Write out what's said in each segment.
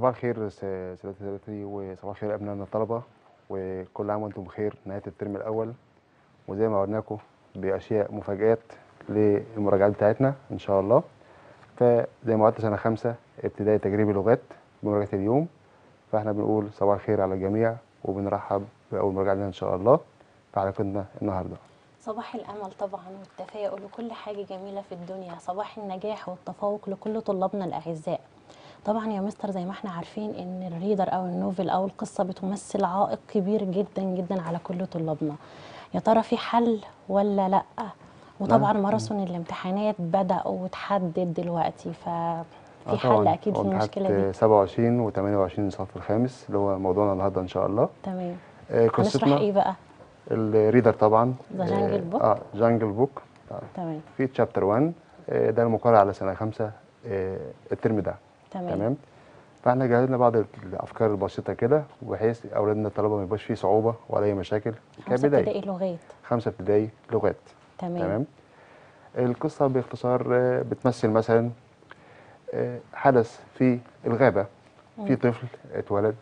صباح الخير س- سيداتي سادتي وصباح الخير ابنائنا الطلبه وكل عام وانتم بخير نهايه الترم الاول وزي ما وعدناكم باشياء مفاجات للمراجعات بتاعتنا ان شاء الله فزي ما وعدت سنه خمسه ابتدائي تجريبي لغات بمراجعه اليوم فاحنا بنقول صباح الخير على الجميع وبنرحب باول مراجعه لنا ان شاء الله في حلقتنا النهارده صباح الأمل طبعا والتفاؤل وكل حاجة جميلة في الدنيا صباح النجاح والتفوق لكل طلابنا الأعزاء طبعا يا مستر زي ما احنا عارفين ان الريدر او النوفل او القصة بتمثل عائق كبير جدا جدا على كل طلابنا يا ترى في حل ولا لا وطبعا ماراثون الامتحانات بدأ وتحدد دلوقتي ففي آه حل طبعاً. اكيد هو للمشكلة امتحانات دي 27 و28 الصف الخامس اللي هو موضوعنا النهارده ان شاء الله تمام آه، هنشرح قصتنا ايه بقى الريدر طبعا The Jungle Book. اه جانجل بوك تمام في تشابتر 1 آه، ده المقرر على سنه خمسة آه، الترم ده تمام, تمام فاحنا جهزنا بعض الافكار البسيطه كده بحيث اولادنا الطلبه ما يبقاش فيه صعوبه ولا اي مشاكل خمسة كبدايه ابتدائي لغات خمسه ابتدائي لغات تمام, تمام القصه باختصار آه، بتمثل مثلا آه، حدث في الغابه في مم. طفل اتولد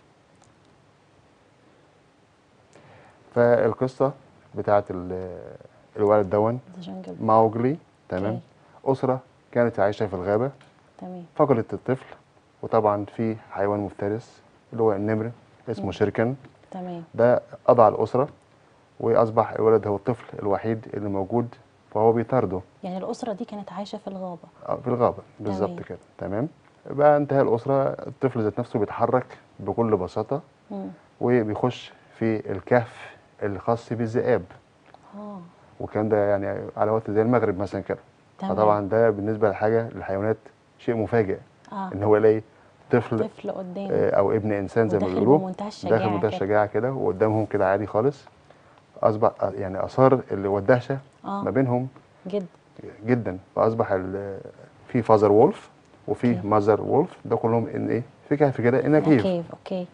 فالقصه بتاعت ال- الولد دون The Jungle Book. ماوجلي تمام أوكي. اسره كانت عايشه في الغابه تمام فقدت الطفل وطبعا في حيوان مفترس اللي هو النمر اسمه مم. شركن تمام ده قضى على الاسره واصبح الولد هو الطفل الوحيد اللي موجود فهو بيطارده يعني الأسرة دي كانت عايشة في الغابة آه، في الغابه بالظبط تمام. كده تمام بقى انتهى الاسره الطفل ذات نفسه بيتحرك بكل بساطه مم. وبيخش في الكهف الخاص بالذئاب اه والكلام ده يعني على وقت زي المغرب مثلا كده تمام فطبعا ده بالنسبه لحاجه للحيوانات شيء مفاجئ اه ان هو يلاقي طفل طفل قدامه آه، او ابن انسان زي ما وداخل بيقولوا بمنتهى الشجاعة داخل منتهى كده. الشجاعه كده وقدامهم كده عادي خالص اصبح آه، يعني اثار اللي والدهشه اه ما بينهم جد جدا فاصبح ال- في فازر وولف وفي أوكي. ماذر وولف ده كلهم ان ايه في كهف كده ان كيف كيف اوكي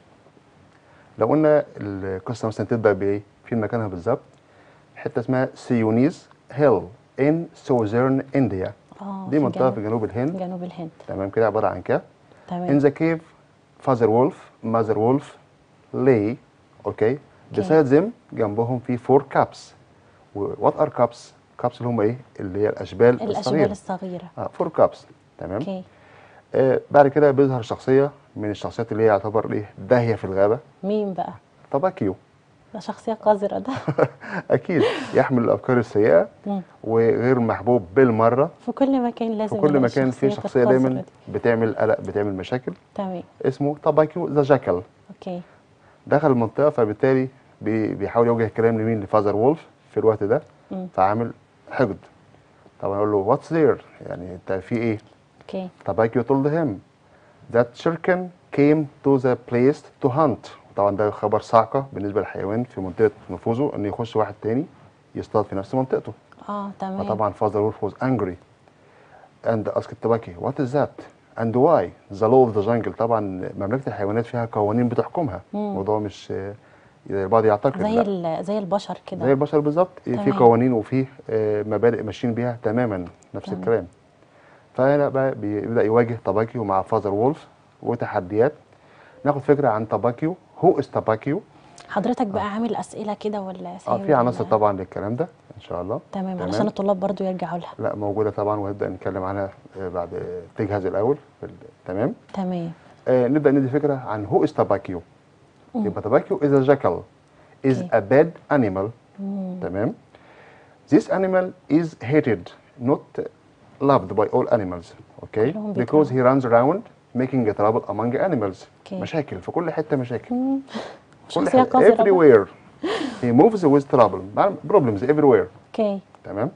لو قلنا القصه مثلا تبدا بايه في مكانها بالظبط حته اسمها سيونيز هيل ان سوزرن انديا اه دي في منطقه جنوب, في جنوب الهند جنوب الهند تمام كده عباره عن كهف In تمام the cave, father wolf, mother wolf lay, okay, beside them جنبهم في four cups. و- What are cups? cups اللي هم ايه؟ اللي هي الاشبال الاشبال الصغيرة. الصغيرة اه four cups تمام؟ اوكي آه بعد كده بيظهر شخصية من الشخصيات اللي هي يعتبر ايه؟ داهية في الغابة مين بقى طباكيو ده شخصية قذرة ده اكيد يحمل الافكار السيئة مم. وغير محبوب بالمرة في كل مكان في لازم كل نلاقي مكان في الشخصيات شخصية القذرة دايما دي. بتعمل قلق بتعمل مشاكل تمام اسمه طباكيو ذا جاكل اوكي دخل المنطقه فبالتالي بي- بيحاول يوجه الكلام لمين لفازر وولف في الوقت ده مم. فعامل حقد طبعا يقول له واتس ذير يعني انت في ايه اوكي طباكيو told him that shirken came to the place to hunt طبعا ده خبر صعقه بالنسبه للحيوان في منطقه نفوذه ان يخش واحد تاني يصطاد في نفس منطقته اه تمام فطبعا فازر وولف was angry and asked Tabaki what is that and why the law of the jungle طبعا مملكه الحيوانات فيها قوانين بتحكمها مم. الموضوع مش آه، زي البعض يعتقد زي لا. ال- زي البشر كده زي البشر بالظبط في تمام. قوانين وفي آه، مبادئ ماشيين بيها تماما نفس تمام. الكلام فهنا بقى بيبدا يواجه طباكيو مع فازر وولف وتحديات ناخد فكره عن طباكيو هو از طباكيو حضرتك بقى عامل اسئله كده ولا اه سايب في عناصر ولا- طبعا للكلام ده ان شاء الله تمام علشان الطلاب برضو يرجعوا لها لا موجوده طبعا وهنبدا نتكلم عنها آه، بعد آه، تجهز الاول في ال- تمام تمام آه نبدا ندي فكره عن هو از طباكيو مم. يبقى طباكيو از ا جاكل is Okay. a bad animal مم. تمام this animal is hated not loved by all animals okay كلهم because he runs around making trouble among animals Okay. مشاكل في كل حته مشاكل مم. كل شخصيه حته قذره بقى. everywhere he moves with trouble problems everywhere اوكي تمام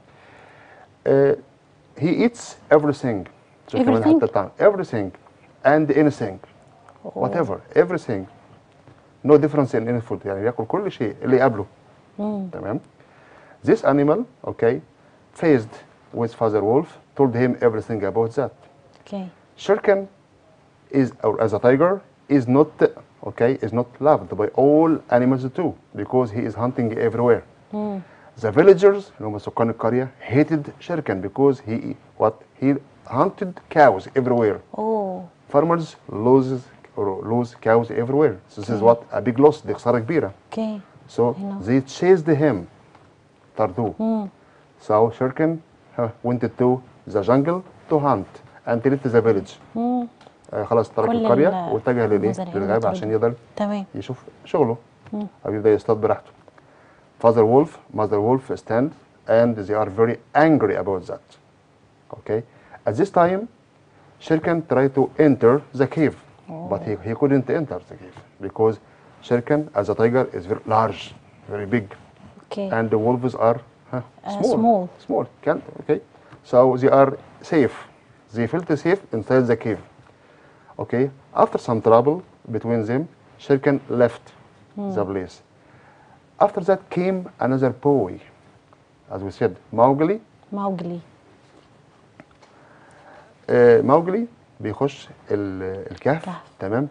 uh, he eats everything شوف كمان Everything? حتى الطعم everything and anything أوه. whatever everything no difference in any food يعني بياكل كل شيء اللي يقابله مم. تمام this animal okay faced with father wolf told him everything about that اوكي shirkan is or as a tiger is not okay is not loved by all animals too because he is hunting everywhere مم. the villagers اللي هم سكان القريه hated shirkan because he what he hunted cows everywhere اوه farmers loses lose cows everywhere. So this is Okay. what a big loss دي خسارة كبيرة. اوكي So know. they chased him طردوه. مم. So Shirkin uh, went to the jungle to hunt and left the village. مم. آه، خلاص ترك كل القرية ال- واتجه للايه؟ المزارعين للغابة طردوا. عشان يقدر تمام يشوف شغله مم. او يبدا يصطاد براحته. Father wolf, mother wolf stand and they are very angry about that. Okay. At this time, Shirkan tried to enter the cave, but he, he couldn't enter the cave because Shirkan, as a tiger, is very large, very big, اوكي and the wolves are huh, Uh, small. small. Small. Can't. Okay. So they are safe. They felt safe inside the cave. Okay. After some trouble between them, Shirkan left the place. After that came another boy, as we said, Mowgli. موجلي آه Mowgli بيخش ال- الكهف كهف. تمام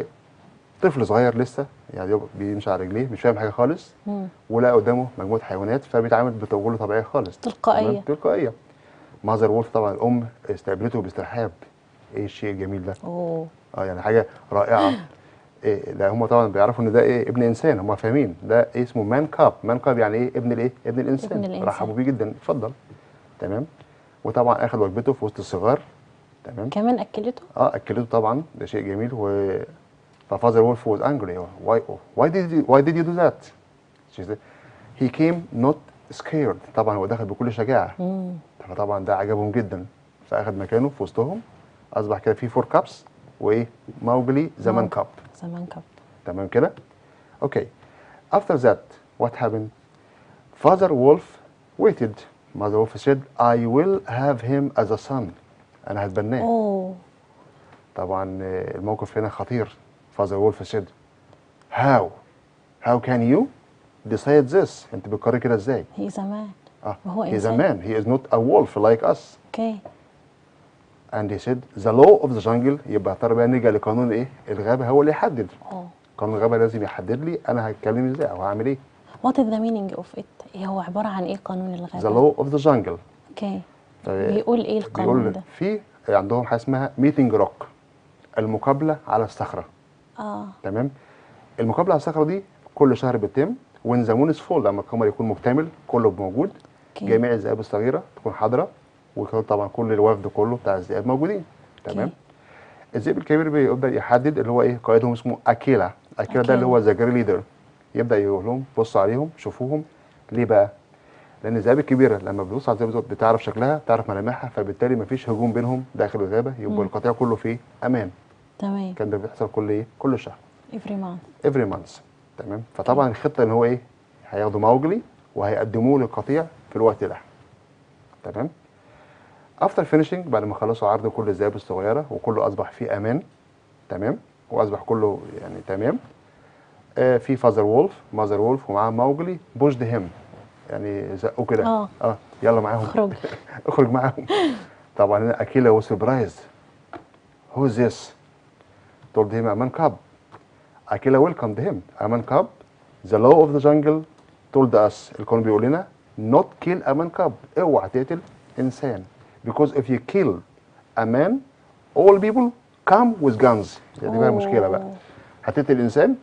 وطفل صغير لسه يعني يب- بيمشي على رجليه مش فاهم حاجه خالص مم. ولقى قدامه مجموعه حيوانات فبيتعامل بتجربه طبيعيه خالص تلقائية. تمام؟ تلقائيه ماذر وولف طبعا الام استقبلته باسترحاب ايه الشيء الجميل ده اوه اه يعني حاجه رائعه إيه ده هم طبعا بيعرفوا ان ده ايه ابن انسان هم فاهمين ده إيه اسمه مان كاب مان كاب يعني ايه ابن الايه ابن الانسان, ابن الإنسان. رحبوا بيه جدا اتفضل تمام وطبعا اخذ وجبته في وسط الصغار تمام كمان اكلته اه اكلته طبعا ده شيء جميل و ففازر وولف was angry why why did you why did you do that she said he came not scared طبعا هو دخل بكل شجاعه مم. فطبعا ده عجبهم جدا فاخذ مكانه في وسطهم اصبح كده في فور كابس وايه موجلي زمان موجلي. كاب زمان كاب تمام كده اوكي after that what happened father wolf waited mother wolf said I will have him as a son انا هتبناه اوه طبعا آه، الموقف هنا خطير father wolf said how how can you decide this انت بتقرر كده ازاي هي زمان اه وهو he is a إنسان. man he is not a wolf like us اوكي and he said the law of the jungle يبقى ترى بقى نرجع لقانون ايه الغابه هو اللي يحدد اوه قانون الغابه لازم يحدد لي انا هتكلم ازاي او هعمل ايه وات ذا مينينج اوف ات ايه هو عباره عن ايه قانون the الغابه law of the jungle اوكي ف- بيقول ايه القانون بيقول ده في عندهم حاجه اسمها ميتنج روك المقابله على الصخره اه تمام المقابله على الصخره دي كل شهر بتتم وين ذا مون فول لما القمر يكون مكتمل كله موجود اوكي جميع الذئاب الصغيره تكون حاضره وكمان طبعا كل الوفد كله بتاع الذئاب موجودين تمام اوكي الذئب الكبير بيبدا يحدد اللي هو ايه قائدهم اسمه اكيلا اكيلا ده اللي هو ذا ليدر يبدا يقول لهم بصوا عليهم شوفوهم ليه بقى لان الذئاب الكبيره لما بتبص على الذئاب دي بتعرف شكلها بتعرف ملامحها فبالتالي مفيش هجوم بينهم داخل الغابه يبقى مم. القطيع كله فيه امان تمام كان ده بيحصل كل ايه كل شهر افري مان افري مانث تمام فطبعا الخطه ان هو ايه هياخدوا موجلي وهيقدموه للقطيع في الوقت ده تمام افتر فينيشنج بعد ما خلصوا عرض كل الذئاب الصغيره وكله اصبح فيه امان تمام واصبح كله يعني تمام آه في فازر وولف ماذر وولف ومعاه موجلي بوشد هيم يعني زقوه كده آه. اه يلا معاهم اخرج اخرج معاهم طبعا هنا اكيلا was surprised who is this told him Aman Kab Akila welcomed him Aman Kab the law of the jungle told us القانون بيقول لنا not kill Aman Kab اوعى تقتل انسان because if you kill a man all people come with guns يعني دي بقى مشكله بقى أوه. هتقتل انسان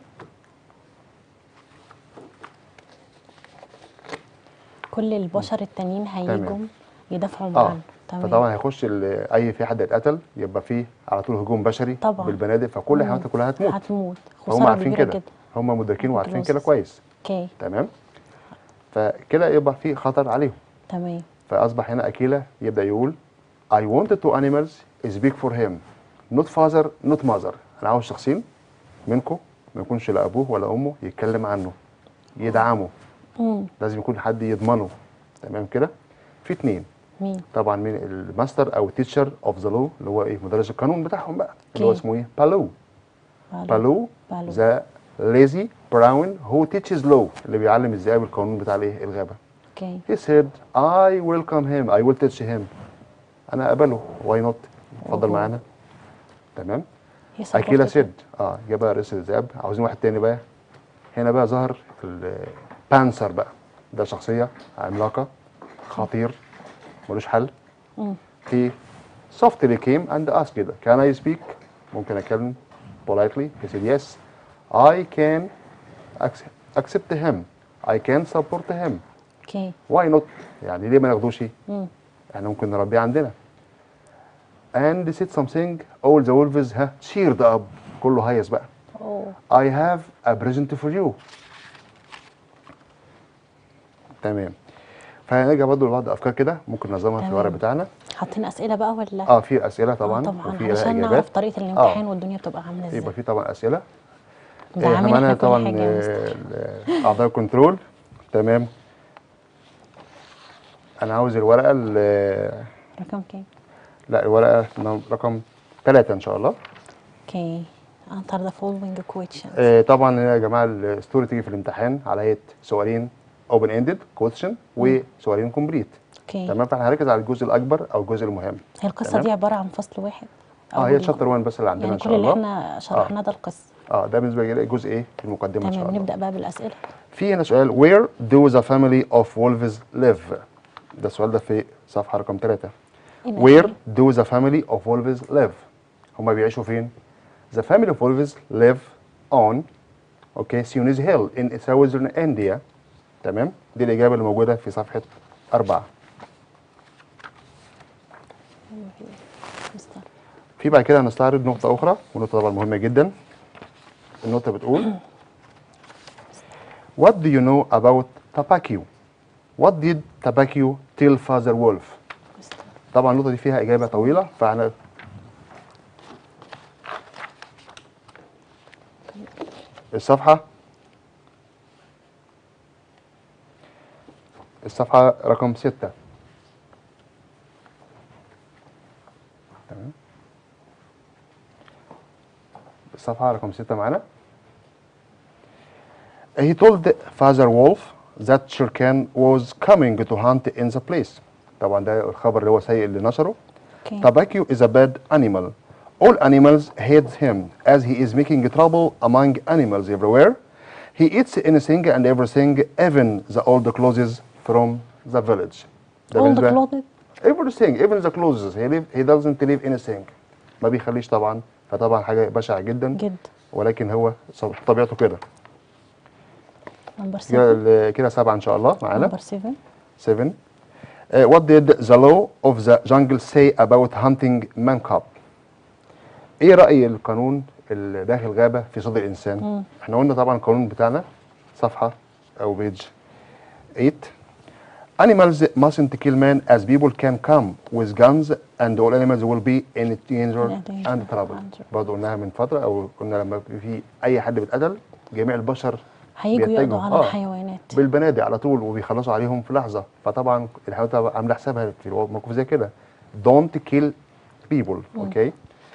كل البشر التانيين هيجوا يدافعوا اه عنه تمام فطبعا هيخش ال- اي في حد اتقتل يبقى فيه على طول هجوم بشري طبعا. بالبنادق فكل مم. الحيوانات كلها هتموت هتموت هم خساره عارفين كبيره كده جدا هم مدركين وعارفين كده لوسس. كويس اوكي تمام فكده يبقى في خطر عليهم تمام فاصبح هنا اكيلا يبدا يقول I wanted two animals speak for him not father not mother انا عاوز شخصين منكم ما يكونش لا ابوه ولا امه يتكلم عنه يدعمه امم لازم يكون حد يضمنه تمام كده في اتنين مين طبعا من الماستر او التيتشر اوف ذا لو اللي هو ايه مدرس القانون بتاعهم بقى اللي هو اوكي. اسمه ايه بالو بالو بالو. ذا ليزي براون هو تيتشز لو اللي بيعلم الذئاب القانون بتاع الايه الغابه اوكي He said, I welcome him, I will teach him. أنا أقبله, why not؟ اتفضل أوه. معانا. تمام؟ هي أكيلا supported سيد اه جاب بقى رئيس الذئاب عاوزين واحد تاني بقى هنا بقى ظهر البانسر بقى ده شخصية عملاقة خطير ملوش حل مم. he softly came and asked كده can I speak ممكن أتكلم politely he said yes I can accept, accept him I can support him اوكي why not يعني ليه ما ناخدوش مم. احنا ممكن نربيه عندنا and he said something all the wolves ها cheered up كله هيص بقى اوه I have a present for you تمام فهنرجع برضه لبعض الافكار كده ممكن ننظمها في تمام. الورق بتاعنا حاطين اسئله بقى ولا اه في اسئله طبعا آه طبعا وفي لها علشان اجابات نعرف طريقه الامتحان والدنيا بتبقى عامله ازاي يبقى في طبعا اسئله ده إيه، عامل معانا احنا كل طبعا حاجه يا مستر. آه، ال- اعضاء الكنترول تمام انا عاوز الورقه ال- رقم كام لا الورقه نم- رقم ثلاثة ان شاء الله اوكي answer the following questions آه، طبعا يا جماعه الستوري تيجي في الامتحان على هيئه سؤالين اوبن اندد كويشن وسؤالين كومبليت اوكي تمام فاحنا هنركز على الجزء الاكبر او الجزء المهم هي القصه تمام. دي عباره عن فصل واحد اه هي الشابتر 1 بس اللي عندنا يعني ان كل شاء اللي الله احنا شرحناه ده القصه اه ده بالنسبه لي جزء ايه في المقدمه ان شاء تمام الله نبدا بقى بالاسئله في هنا سؤال where do the family of wolves live ده السؤال ده في صفحه رقم 3 إيه ده؟ where do the family of wolves live هما بيعيشوا فين the family of wolves live on okay Sunis Hill in southern India تمام دي الاجابه اللي موجوده في صفحه 4 مستر. في بعد كده هنستعرض نقطه اخرى ونقطه طبعا مهمه جدا النقطه بتقول What do you know about Tabakio? What did Tabakio tell Father Wolf? مستر. طبعا النقطة دي فيها إجابة طويلة فاحنا الصفحة الصفحة رقم ستة تمام الصفحة رقم ستة معانا He told Father Wolf that Shurkan was coming to hunt in the place. طبعا ده الخبر اللي هو سيء اللي نشره. اوكي Tabakio is a bad animal. All animals hate him as he is making trouble among animals everywhere. He eats anything and everything, even the old clothes from the village. ده all the بالنسبة- clothes everything even the clothes he, leave, he doesn't leave anything ما بيخليش طبعا فطبعا حاجة بشعة جدا جد ولكن هو صب- طبيعته كده نمبر كده 7 ال- كده سبعة إن شاء الله معانا نمبر 7 7 Uh, what did the law of the jungle say about hunting man cub? ايه رأي القانون اللي داخل غابة في صدر الإنسان؟ مم. احنا قلنا طبعا القانون بتاعنا صفحة أو بيج 8 Animals mustn't kill man as people can come with guns and all animals will be in danger In danger and trouble. and- برضه قلناها من فترة أو قلنا لما في أي حد بيتقتل جميع البشر هيجوا بيتجهوا. يقضوا على آه. الحيوانات بالبنادق على طول وبيخلصوا عليهم في لحظه فطبعا الحيوانات طبعاً عامله حسابها في موقف زي كده don't kill people اوكي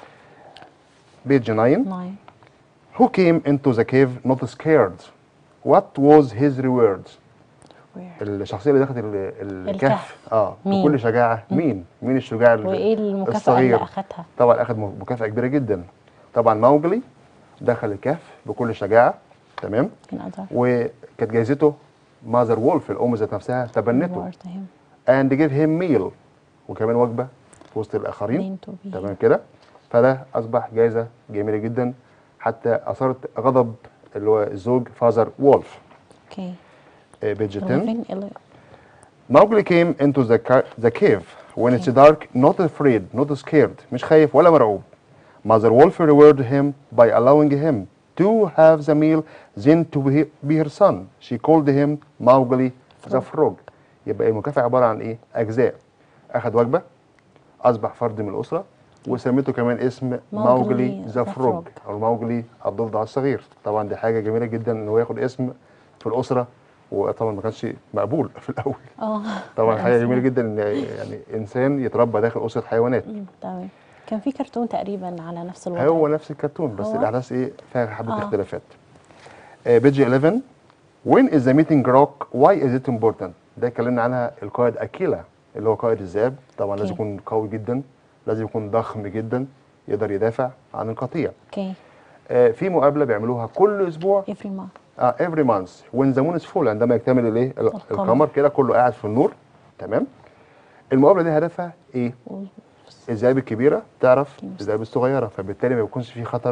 بيج 9 9 who came into the cave not scared what was his reward where الشخصيه اللي دخلت ال- ال- الكهف. الكهف اه مين؟ بكل شجاعه مين مين الشجاع ال- وايه المكافاه اللي الصغير اخدها طبعا اخذ م- مكافاه كبيره جدا طبعا موجلي دخل الكهف بكل شجاعه تمام in other وكانت جايزته ماذر وولف الام ذات نفسها تبنته reward him and give him meal وكمان وجبه في وسط الاخرين mean to be تمام كده فده اصبح جائزه جميله جدا حتى اثارت غضب اللي هو الزوج فازر وولف اوكي بيج 10 11 11 Mowgli came into the, ca- the cave when it's dark, not afraid, not scared, مش خايف ولا مرعوب. Mother Wolf rewarded him by allowing him to have the meal, then to be, be her son. She called him Mowgli the frog. يبقى المكافأة عبارة عن إيه؟ أجزاء. أخذ وجبة، أصبح فرد من الأسرة، وسميته كمان اسم ماوجلي ذا the فروج frog. أو ماوجلي الضفدع الصغير. طبعا دي حاجة جميلة جدا إن هو ياخد اسم في الأسرة وطبعا ما كانش مقبول في الأول. اه طبعا حاجه للأسف. جميله جدا ان يعني انسان يتربى داخل اسره حيوانات مم، تمام كان في كرتون تقريبا على نفس الوضع هو نفس الكرتون بس هو؟ الاحداث ايه فيها حبه آه. اختلافات بيج 11 when is the meeting rock why is it important ده اتكلمنا عنها القائد اكيلا اللي هو قائد الذئاب طبعا لازم أوكي. يكون قوي جدا لازم يكون ضخم جدا يقدر يدافع عن القطيع اوكي آه، في مقابله بيعملوها كل اسبوع every month اه every month when the moon is full عندما يكتمل الايه ال- القمر. القمر كده كله قاعد في النور تمام المقابله دي هدفها ايه wolves. الذئاب الكبيره تعرف في المست- الذئاب الصغيره فبالتالي ما بيكونش في خطر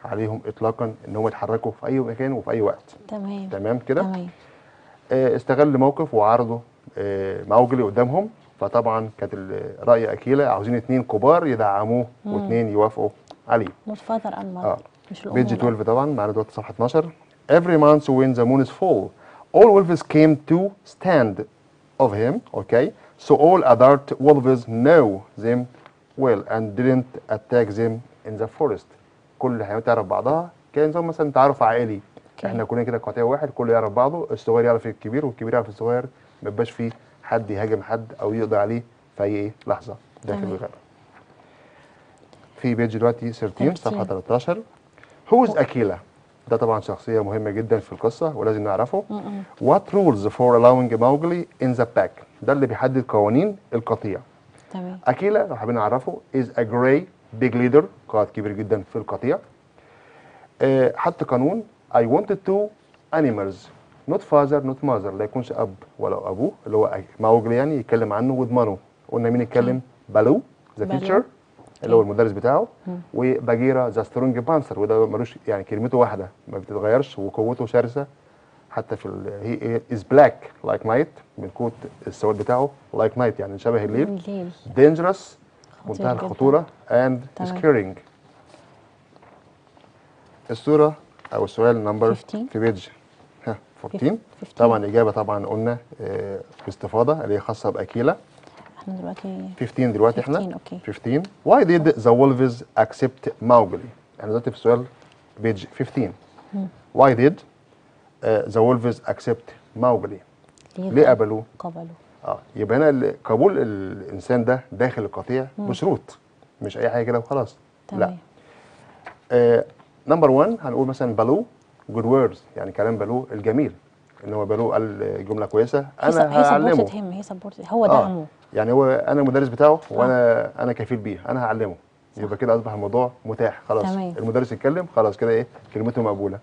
عليهم اطلاقا ان هم يتحركوا في اي مكان وفي اي وقت تمام تمام كده تمام آه، استغل موقف وعرضه آه، موجلي قدامهم فطبعا كانت ال- راي اكيلا عاوزين اتنين كبار يدعموه واتنين يوافقوا عليه not father and mother اه مش الام بيج والأب. 12 طبعا معانا دلوقتي صفحه 12 Every month when the moon is full all wolves came to stand of him okay so all other wolves know them well and didn't attack them in the forest كل الحيوانات تعرف بعضها كان زي مثلا تعارف عائلي اوكي. احنا كلنا كده قطيع واحد كله يعرف بعضه الصغير يعرف الكبير والكبير يعرف الصغير ما يبقاش فيه حد يهاجم حد او يقضي عليه في اي ايه لحظه داخل تمام. الغابه في بيج دلوقتي 13 صفحه 13. 13 هوز اكيلا ده طبعا شخصيه مهمه جدا في القصه ولازم نعرفه What rules for allowing Mowgli in the pack ده اللي بيحدد قوانين القطيع تمام أكيلا لو حابين نعرفه is a gray big leader قائد كبير جدا في القطيع آه، حط قانون I wanted two animals not father not mother لا يكونش أب ولا أبوه اللي هو ماوجلي يعني يتكلم عنه ويضمنه قلنا مين يتكلم بالو ذا بالو. تيتشر اللي هو المدرس بتاعه وباجيرا ذا سترونج بانسر وده ملوش يعني كلمته واحده ما بتتغيرش وقوته شرسه حتى في هي از بلاك لايك نايت من كوت السواد بتاعه لايك نايت يعني شبه الليل الليل dangerous خطير منتهى جداً. الخطورة and تمام. scaring الصورة أو السؤال نمبر 15. في بيج ها 14 15. طبعا الإجابة طبعا قلنا آه، باستفاضة اللي هي خاصة بأكيلا احنا دلوقتي 15 دلوقتي احنا 15 أوكي. 15 why did the wolves accept Mowgli احنا دلوقتي في السؤال بيج 15 why did uh, the wolves accept Mowgli ليه قبلوه قبلوا اه يبقى هنا ال- قبول الانسان ده داخل القطيع بشروط مش اي حاجه كده وخلاص لا تمام نمبر 1 هنقول مثلا بالو جود ووردز يعني كلام بالو الجميل ان هو بالو قال جمله كويسه هي انا هعلمه سبورتد هيم هي سبورتد هو آه دعمه يعني هو انا المدرس بتاعه وانا انا كفيل بيه انا هعلمه يبقى كده اصبح الموضوع متاح خلاص تمام. المدرس يتكلم خلاص كده ايه كلمته مقبوله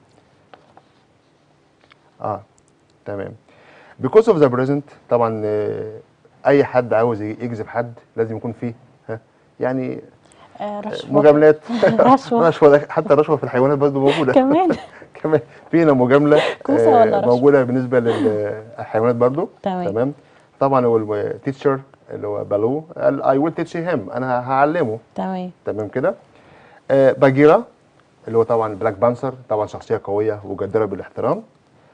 اه تمام because of the present طبعا آه، اي حد عاوز يجذب حد لازم يكون فيه ها يعني آه رشوة مجاملات رشوة. رشوه ده- حتى الرشوه في الحيوانات برضه موجوده كمان كمان في هنا مجامله كوسة آه، ولا رشوة؟ موجوده بالنسبه للحيوانات برضو تمام. تمام طبعا هو التيتشر اللي هو بالو قال اي ويل تيتش هيم انا هعلمه تمام تمام كده آه باجيرا اللي هو طبعا بلاك بانسر طبعا شخصيه قويه وجديره بالاحترام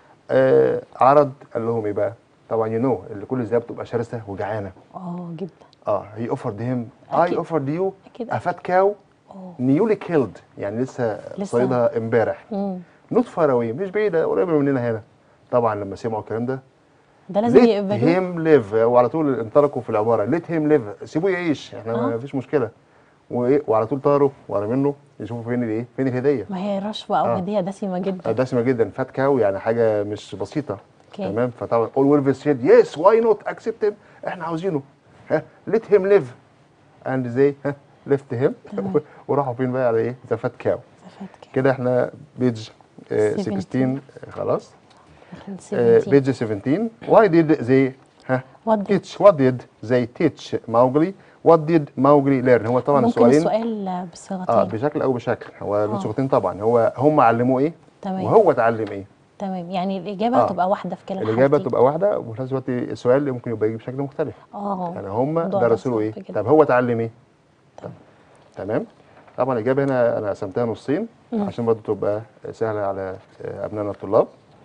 آه عرض قال لهم ايه بقى طبعا يو نو اللي كل الذئاب بتبقى شرسه وجعانه اه جدا اه هي اوفرد هيم اي أكيد. اوفرد يو أكيد. افات كاو اه نيولي كيلد يعني لسه لسه. صيدها امبارح مم. نوت فار اواي مش بعيده قريبه مننا هنا طبعا لما سمعوا الكلام ده ده لازم let يقبلوه him live وعلى طول انطلقوا في العباره let him live سيبوه يعيش احنا آه. ما فيش مشكله وايه وعلى طول طاروا ورا منه يشوفوا فين الايه فين الهديه ما هي رشوة او آه. هدية دسمة جدا دسمه جدا فات كاو يعني حاجه مش بسيطه اوكي. تمام فطبعا all wolves said yes why not accept him احنا عاوزينه ها let him live and they ها left him وراحوا فين بقى على ايه ذا فات كاو زفات كده كده احنا بيج آه، 17. 16 آه، خلاص داخلين آه، 17. بيج 17 why did they ها What did- teach what did they teach Mowgli what did Mowgli learn هو طبعا ممكن السؤالين السؤال اه بصيغتين بشكل او بشكل هو آه. له صيغتين طبعا هو هم علموه ايه تمام وهو اتعلم ايه تمام يعني الإجابة آه. هتبقى واحدة في كلا الاجابه الحالتين. تبقى واحده وفي نفس الوقت السؤال ممكن يبقى يجي بشكل مختلف اه يعني هم الموضوع ده درسوا له ايه صعب جدا. طب هو اتعلم ايه تمام. تمام طبعا الاجابه هنا انا قسمتها نصين عشان برضه تبقى سهله على آه، ابنائنا الطلاب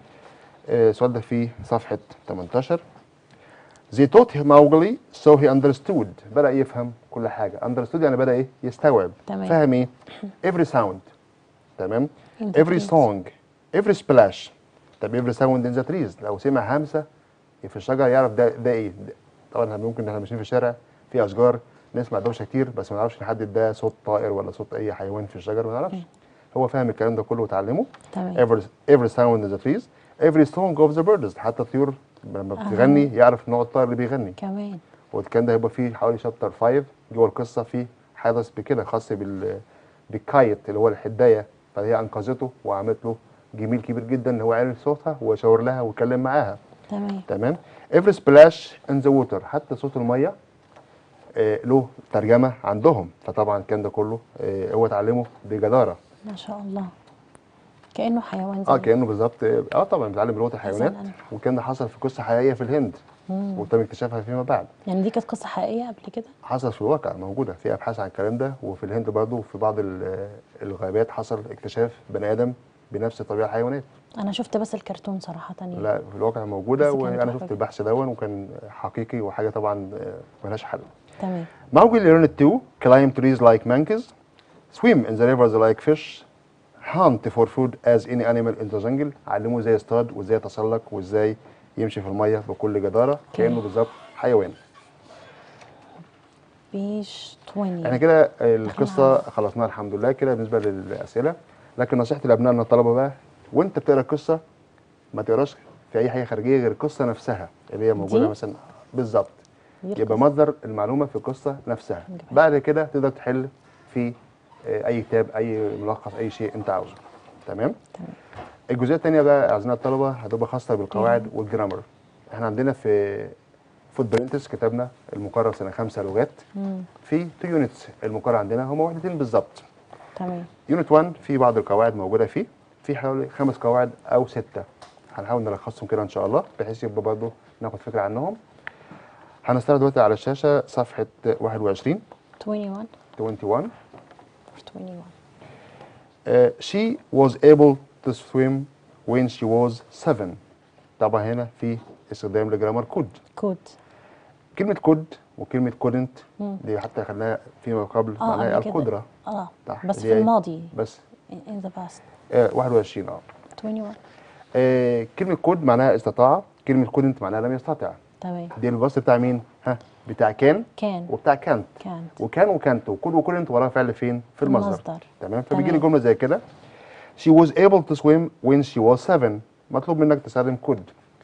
آه، السؤال ده في صفحه 18 They taught him Mowgli so he understood بدأ يفهم كل حاجة understood يعني بدأ ايه يستوعب تمام. فهم ايه every sound تمام In the every trees. song every splash طب every sound in the trees لو سمع همسة في الشجر يعرف ده ده ايه ده- طبعا احنا ممكن احنا ماشيين في الشارع في اشجار نسمع دوشه كتير بس ما نعرفش نحدد ده صوت طائر ولا صوت اي حيوان في الشجر ما نعرفش هو فاهم الكلام ده كله وتعلمه تمام every every sound in the trees every song of the birds حتى الطيور لما بتغني يعرف نوع الطائر اللي بيغني كمان والكلام ده هيبقى فيه حوالي شابتر 5 جوه القصه فيه حدث بكده خاص بال بالكايت اللي هو الحدايه فهي انقذته وعملت له جميل كبير جدا ان هو عرف صوتها وشاور لها واتكلم معاها تمام تمام every splash in the water حتى صوت الميه آه له ترجمه عندهم فطبعا الكلام ده كله آه هو اتعلمه بجداره ما شاء الله كانه حيوان اه زي كانه بالظبط اه طبعا بيتعلم لغه الحيوانات مثلاً. وكان ده حصل في قصه حقيقيه في الهند مم. وتم اكتشافها فيما بعد يعني دي كانت قصه حقيقيه قبل كده حصل في الواقع موجوده في ابحاث عن الكلام ده وفي الهند برضه في بعض ال- الغابات حصل اكتشاف بني ادم بنفس طبيعه الحيوانات انا شفت بس الكرتون صراحه يعني لا في الواقع موجوده بس كانت وانا تحفة شفت جدا. البحث دون وكان حقيقي وحاجه طبعا آه، ملهاش حل تمام Mowgli learned to climb trees like monkeys, swim in the rivers like fish, hunt for food as any animal in the jungle. علموه ازاي يصطاد وازاي يتسلق وازاي يمشي في الميه بكل جداره كانه بالظبط حيوان. بيش 20 احنا كده القصه خلصناها الحمد لله كده بالنسبه للاسئله لكن نصيحتي لابنائنا الطلبه بقى وانت بتقرا القصه ما تقراش في اي حاجه خارجيه غير القصه نفسها اللي هي موجوده دي؟ مثلا بالظبط دي يبقى مصدر المعلومه في القصه نفسها جميل. بعد كده تقدر تحل في آه، اي كتاب اي ملخص اي شيء انت عاوزه تمام تمام الجزئيه الثانيه بقى اعزائنا الطلبه هتبقى خاصه بالقواعد والجرامر احنا عندنا في فوت برنتس كتابنا المقرر سنه خمسه لغات مم. في تو يونتس المقرر عندنا هم وحدتين بالظبط تمام يونت 1 في بعض القواعد موجوده فيه في حوالي خمس قواعد او سته هنحاول نلخصهم كده ان شاء الله بحيث يبقى برضه ناخد فكره عنهم هنستعرض دلوقتي على الشاشه صفحه 21 21 21 21 Uh, she was able to swim when she was seven طبعا هنا في استخدام لجرامر كود كود كلمة كود وكلمة كودنت مم. دي حتى خدناها فيما قبل اه معناها قبل كده. القدرة اه صح. بس دي في إيه؟ الماضي بس in the past آه 21 اه 21 آه، كلمة كود معناها استطاع كلمة كودنت معناها لم يستطع تمام دي الوصف بتاع مين؟ ها بتاع كان كان وبتاع كانت كانت وكان وكانت وكود وكودنت وراه فعل فين؟ في المصدر المصدر. تمام فبيجي لي تمام. جملة زي كده She was able to swim when she was seven مطلوب منك تستخدم كود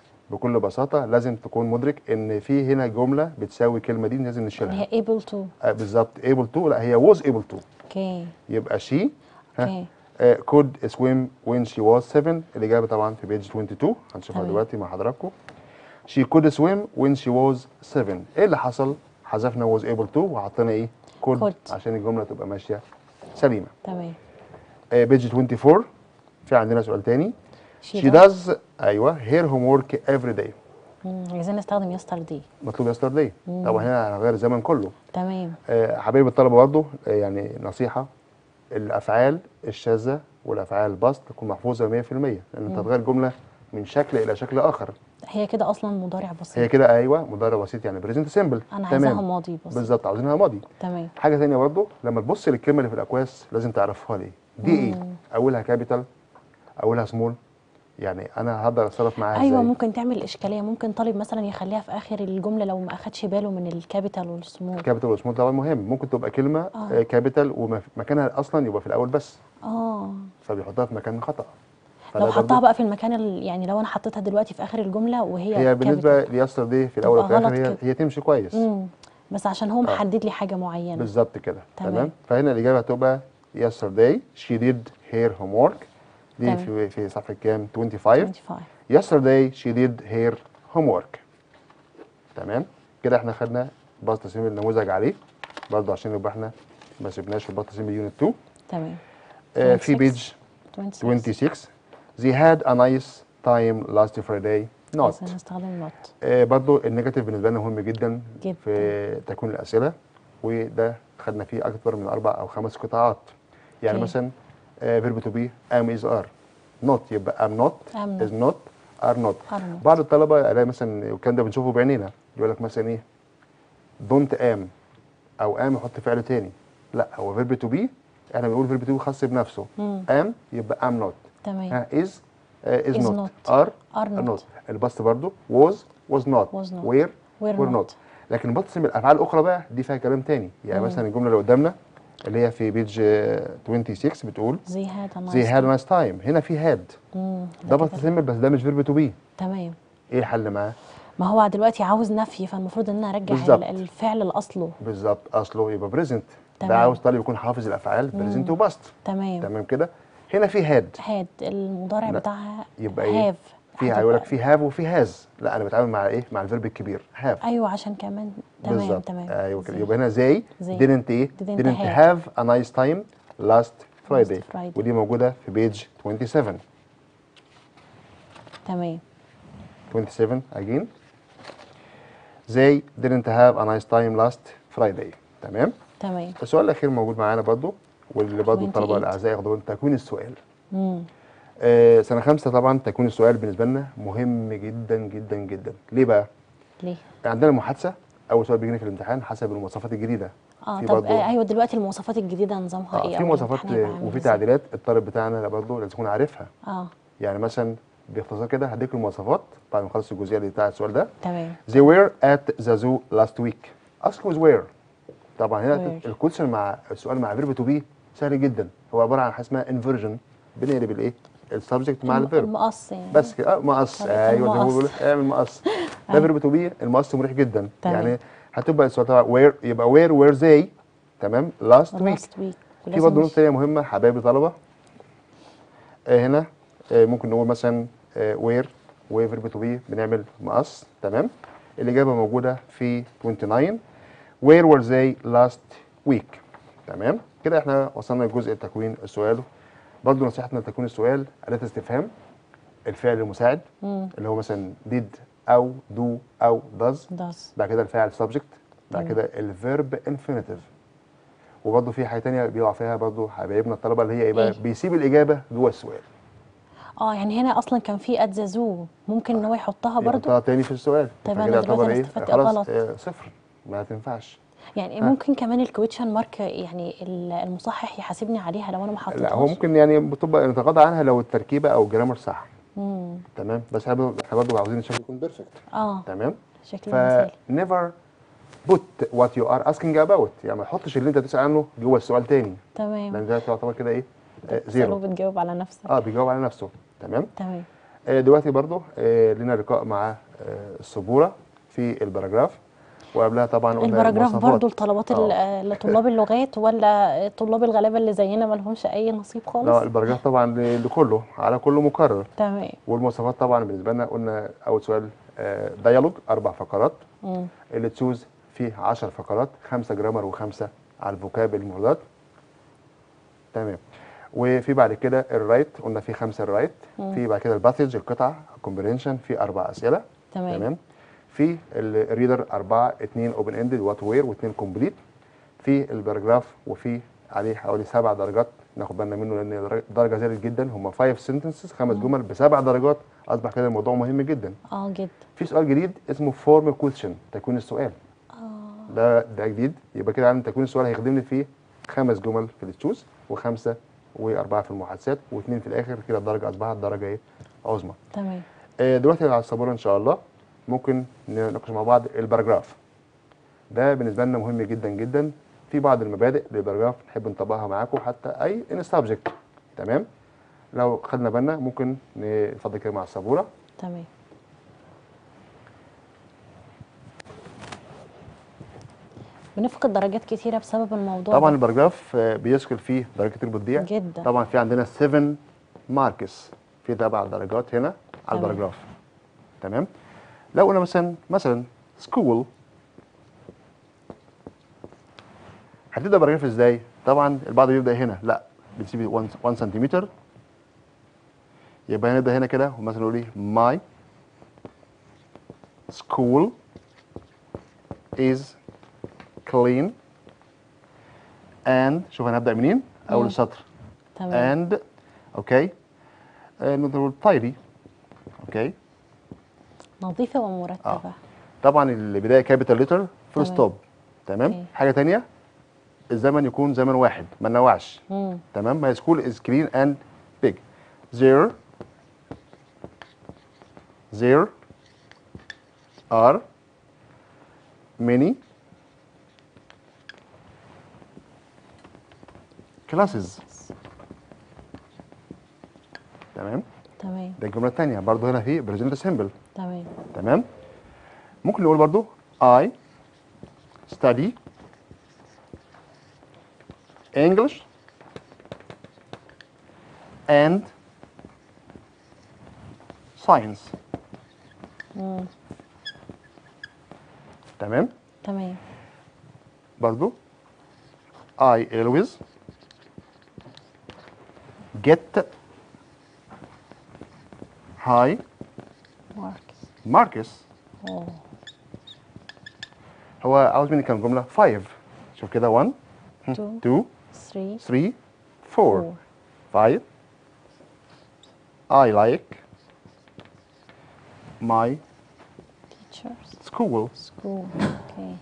بكل بساطة لازم تكون مدرك ان في هنا جملة بتساوي الكلمة دي لازم اللي نشيلها هي able to آه، بالظبط able to لا هي was able to اوكي يبقى she ها اوكي آه، could swim when she was seven الإجابة طبعا في بيج 22 هنشوفها تمام. دلوقتي مع حضراتكم she could swim when she was seven ايه اللي حصل؟ حذفنا was able to وحطينا ايه؟ could, could. عشان الجملة تبقى ماشية سليمة تمام آه، بيج 24 في عندنا سؤال تاني She she does ايوه her homework every day مم، عايزين نستخدم يسترداي مطلوب yesterday طبعا هنا هنغير الزمن كله تمام آه، حبايب الطلبه برضه آه، يعني نصيحه الافعال الشاذه والافعال البسط تكون محفوظه 100% لان انت هتغير جمله من شكل الى شكل اخر هي كده اصلا مضارع هي بسيط كده ايوه مضارع بسيط يعني بريزنت سيمبل انا عايزاها ماضي بسيط بالظبط عاوزينها ماضي تمام حاجه ثانيه برضه لما تبص للكلمه اللي في الاكواس لازم تعرفها ليه دي ايه اولها كابيتال اولها سمول يعني انا هقدر اتصرف معاها ايوه ازاي ممكن تعمل اشكاليه ممكن طالب مثلا يخليها في اخر الجمله لو ما اخدش باله من الكابيتال والسمول كابيتال وسمول طبعا مهم ممكن تبقى كلمه آه. آه. كابيتال ومكانها اصلا يبقى في الاول بس اه فبيحطها في مكان خطا لو فده برضه- حطها بقى في المكان ال- يعني لو انا حطيتها دلوقتي في اخر الجمله وهي هي بالنسبه capital. ليستر دي في الاول وفي تبقى الاخر غلط هي, كده. هي تمشي كويس مم. بس عشان هو محدد لي حاجه معينه بالظبط كده تمام. تمام فهنا الاجابه هتبقى yesterday she did her homework دي تمام. في في صفحه كام 25 25 yesterday she did her homework تمام كده احنا خدنا باست تسميم النموذج عليه برضه عشان يبقى احنا ما سيبناش في باست تسميم يونت 2 تمام آه في 26. بيج 26 26 they had a nice time last Friday not عايزين نستخدم نوت آه برضو النيجاتيف بالنسبه لنا مهم جدا, جداً. في تكوين الاسئله وده خدنا فيه اكثر من اربع او خمس قطاعات يعني أوكي. مثلا فيرب تو بي ام از ار نوت يبقى ام نوت am از not. نوت ار نوت are not. بعض الطلبه الاقي مثلا والكلام ده بنشوفه بعينينا يقول لك مثلا ايه دونت ام او ام يحط فعل تاني لا هو فيرب تو بي احنا بنقول فيرب تو بي خاص بنفسه مم. ام يبقى ام نوت تمام ها از از Is نوت not. ار are not. نوت الباست برضو was was not Was not. where Were were not. not لكن بتصم الافعال الاخرى بقى دي فيها كلام تاني يعني مم. مثلا الجمله اللي قدامنا اللي هي في بيج آه، 26 بتقول زي هاد a nice they had a nice time هنا في had مم. ده كده. بتصم بس ده مش فيرب تو بي تمام ايه الحل معاه ما هو دلوقتي عاوز نفي فالمفروض ان انا ارجع بالظبط. ال- الفعل لاصله بالظبط اصله يبقى بريزنت ده تمام. عاوز طالب يكون حافظ الافعال بريزنت وباست تمام تمام كده هنا في هاد هاد المضارع لا. بتاعها يبقى ايه هاف في هيقول لك في هاف وفي هاز لا انا بتعامل مع ايه مع الفيرب الكبير هاف ايوه عشان كمان تمام بالظبط تمام ايوه كده زي. يبقى هنا زي زي. didn't ايه Didn't didn't have. have a nice time last فرايداي Friday. ودي موجوده في بيج 27 تمام 27 again they didn't have a nice time last Friday تمام تمام السؤال الاخير موجود معانا برضو واللي برضو الطلبه 28. الاعزاء ياخدوا بالهم تكوين السؤال مم. آه سنه خمسه طبعا تكوين السؤال بالنسبه لنا مهم جدا جدا جدا ليه بقى ليه عندنا محادثه اول سؤال بيجينا في الامتحان حسب المواصفات الجديده اه في طب برضو- آه ايوه دلوقتي المواصفات الجديده نظامها آه ايه في أو مواصفات الامتحان هيبقى عامل وفي إزاي؟ تعديلات الطالب بتاعنا برضه لازم يكون عارفها اه يعني مثلا باختصار كده هديك المواصفات بعد ما نخلص الجزئيه اللي بتاع السؤال ده تمام They were at the zoo last week. Ask was where. طبعا هنا Where. الكويشن مع السؤال مع فيرب تو بي سهل جدا هو عباره عن حاجه اسمها انفرجن بنقلب الايه؟ السبجكت مع الم- الفيرب المقص يعني بس كده آه مقص طريقة ايوه زي ما المقص. بيقولوا اعمل مقص ده فيرب تو بي المقص مريح جدا تمام. يعني هتبقى السؤال طبعا وير يبقى وير وير زي تمام لاست ويك last week في برضه نقطة تانية مهمة حبايبي طلبة آه هنا آه ممكن نقول مثلا وير وفيرب تو بي بنعمل مقص تمام الإجابة موجودة في 29 where were they last week تمام كده احنا وصلنا لجزء تكوين السؤال برضه نصيحتنا لتكوين السؤال أداة استفهام الفعل المساعد مم. اللي هو مثلا did أو do أو does does بعد كده الفاعل subject بعد تمام. كده الفيرب infinitive وبرضه في حاجه تانية بيقع فيها برضه حبايبنا الطلبه اللي هي ايه بقى إيه؟ بيسيب الاجابه جوه السؤال اه يعني هنا اصلا كان في ات ذا زو ممكن ان هو يحطها برضو يحطها تاني في السؤال طيب فكده أنا دلوقتي يعتبر أنا ايه استفدت خلاص غلط. آه صفر ما تنفعش يعني ها. ممكن كمان الكويتشن مارك يعني ال- المصحح يحاسبني عليها لو انا ما حطيتهاش لا هو ممكن يعني بتبقى نتغاضى عنها لو التركيبه او الجرامر صح مم. تمام بس احنا احنا برضه عاوزين الشكل يكون بيرفكت اه تمام شكل ف مثالي never put what you are asking about يعني ما تحطش اللي انت بتسال عنه جوه السؤال تاني تمام لان ده تعتبر كده ايه آه تسأله زيرو بتجاوب على نفسك اه بيجاوب على نفسه تمام تمام آه، دلوقتي برضو آه، لنا لقاء مع آه، السبوره في البراجراف وقبلها طبعا قلنا البراجراف المواصفات. برضو لطلبات ال- آه. آه، لطلاب اللغات ولا طلاب الغلابه اللي زينا ما لهمش اي نصيب لا خالص البراجراف طبعا ل- لكله على كله مكرر تمام والمواصفات طبعا بالنسبه لنا قلنا اول سؤال ديالوج اربع فقرات مم. اللي تشوز فيه 10 فقرات خمسه جرامر وخمسه على الفوكاب المفردات تمام وفي بعد كده الرايت قلنا في خمسه الرايت مم. في بعد كده الباسج القطعه الكومبرينشن في اربع اسئله تمام تمام في الريدر أربعة اتنين اوبن اندد وات وير واثنين كومبليت في الباراجراف وفي عليه حوالي سبع درجات ناخد بالنا منه لان درجة- درجه زادت جدا هم 5 sentences خمس جمل بسبع درجات اصبح كده الموضوع مهم جدا اه جدا في سؤال جديد اسمه فورم كويشن تكوين السؤال اه ده ده جديد يبقى كده عندي تكوين السؤال هيخدمني فيه خمس جمل في التشوز وخمسه واربعه في المحادثات واثنين في الاخر كده الدرجه اصبحت درجه ايه عظمى تمام آه، دلوقتي على السبوره ان شاء الله ممكن نناقش مع بعض الباراجراف ده بالنسبه لنا مهم جدا جدا في بعض المبادئ للباراجراف نحب نطبقها معاكم حتى اي ان سبجكت تمام لو خدنا بالنا ممكن نفضل كده مع السبوره تمام بنفقد درجات كتيرة بسبب الموضوع طبعا ده. الباراجراف آه، بيشكل فيه درجات كتير بتضيع جدا. طبعا في عندنا 7 ماركس في تبع درجات هنا على تمام. الباراجراف تمام لو قلنا مثلا مثلا سكول هتبدا باراجراف ازاي طبعا البعض بيبدا هنا لا بنسيب 1 سنتيمتر يبقى هنبدا هنا كده ومثلا نقول ايه ماي سكول از clean and شوف انا هبدا منين اول مم. السطر تمام and اوكي آه، نقول tidy اوكي نظيفة ومرتبة آه. طبعا البدايه كابيتال ليتر فول تمام. ستوب تمام أوكي. حاجه تانية الزمن يكون زمن واحد ما ننوعش مم. تمام ماي سكول از كلين اند بيج there there are many classes تمام تمام ده الجمله الثانيه برضه هنا في بريزنت سيمبل تمام تمام ممكن نقول برضو I study English and science مم. تمام تمام برضو I always get high ماركس marks اوه هو عاوز مني كام جملة 5 شوف كده 1 Two. 2 3 3 4 5 I like my teachers school school اوكي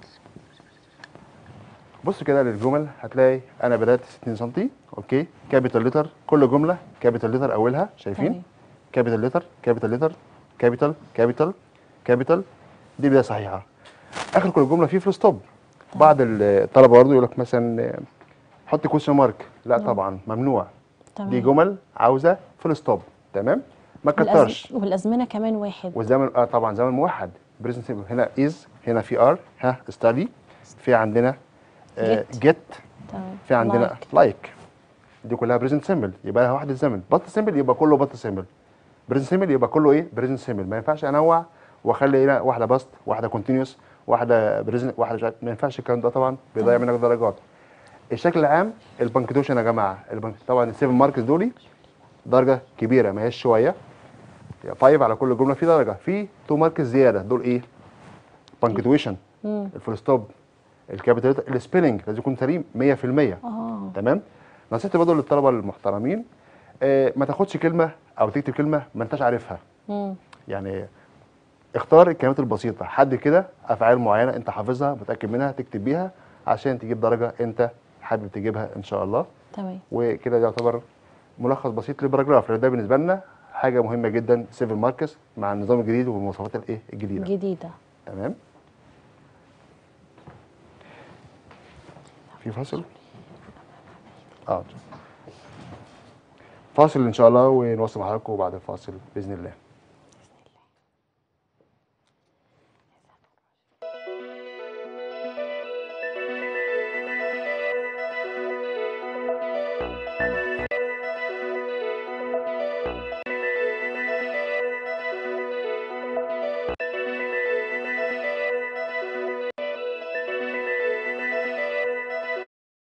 بص كده للجمل هتلاقي انا بدات 60 سم اوكي كابيتال لتر كل جمله كابيتال لتر اولها شايفين تمام. كابيتال لتر كابيتال لتر كابيتال كابيتال كابيتال دي بدايه صحيحه اخر كل جمله فيه فول ستوب بعض الطلبه برضه يقول لك مثلا آه، حط كويشن مارك لا طبعا ممنوع تمام دي جمل عاوزه فول ستوب تمام ما تكترش والأز- والازمنه كمان واحد والزمن اه طبعا زمن موحد بريزنت سيمبل هنا از هنا في ار ها ستادي في عندنا Get. جيت تمام في عندنا Like. لايك دي كلها بريزنت سيمبل يبقى لها واحد الزمن بط سيمبل يبقى كله بط سيمبل بريزنت سيمبل يبقى كله ايه بريزنت سيمبل ما ينفعش انوع واخلي هنا واحده باست واحده كونتينيوس واحده بريزنت واحده مش عارف ما ينفعش الكلام ده طبعا بيضيع منك درجات الشكل العام البنكتوشن يا جماعه البنك طبعا السيفن ماركس دولي درجه كبيره ما هيش شويه 5 على كل جمله في درجه في 2 ماركس زياده دول ايه بنكتويشن مم. الفول ستوب الكابيتال السبيلنج لازم يكون سليم 100% اه تمام نصيحتي برضه للطلبه المحترمين آه ما تاخدش كلمه او تكتب كلمه ما انتش عارفها مم. يعني اختار الكلمات البسيطه حد كده افعال معينه انت حافظها متاكد منها تكتب بيها عشان تجيب درجه انت حابب تجيبها ان شاء الله تمام وكده ده يعتبر ملخص بسيط للباراجراف لان ده بالنسبه لنا حاجه مهمه جدا سيفل ماركس مع النظام الجديد والمواصفات الايه الجديده جديده تمام في فاصل اه فاصل ان شاء الله ونوصل مع حضراتكم بعد الفاصل باذن الله